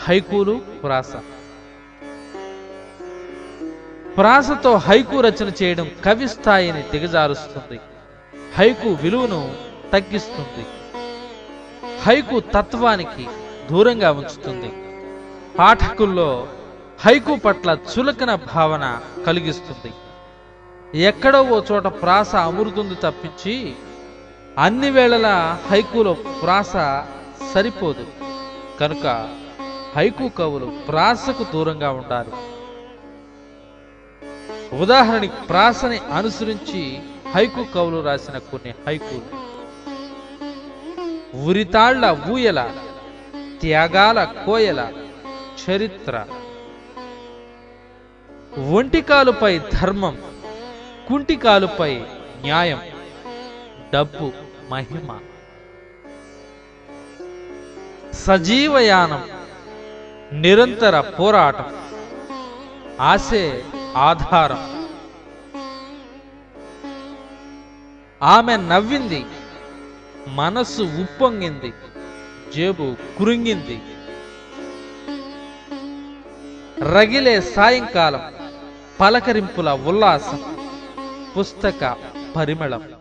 హైకూలు ప్రాస ప్రాసతో హైకు రచన చేయడం కవి స్థాయిని దిగజారుస్తుంది హైకు విలువను తగ్గిస్తుంది హైకు తత్వానికి దూరంగా ఉంచుతుంది పాఠకుల్లో హైకు పట్ల చులకన భావన కలిగిస్తుంది ఎక్కడో ఓ చోట ప్రాస అమృతుంది తప్పించి అన్ని వేళలా హైకులో ప్రాస సరిపోదు కనుక హైకు కవులు ప్రాసకు దూరంగా ఉండాలి ఉదాహరణకి ప్రాసని అనుసరించి హైకు కవులు రాసిన కొన్ని హైకులు ఉరితాళ్ల ఊయల త్యాగాల కోయల చరిత్ర ఒంటికాలుపై ధర్మం కుంటికాలుపై న్యాయం డబ్బు మహిమ సజీవయానం నిరంతర పోరాటం ఆశే ఆధారం ఆమె నవ్వింది మనస్సు ఉప్పొంగింది జేబు కురింగింది రగిలే సాయంకాలం పలకరింపుల ఉల్లాసం పుస్తక పరిమళం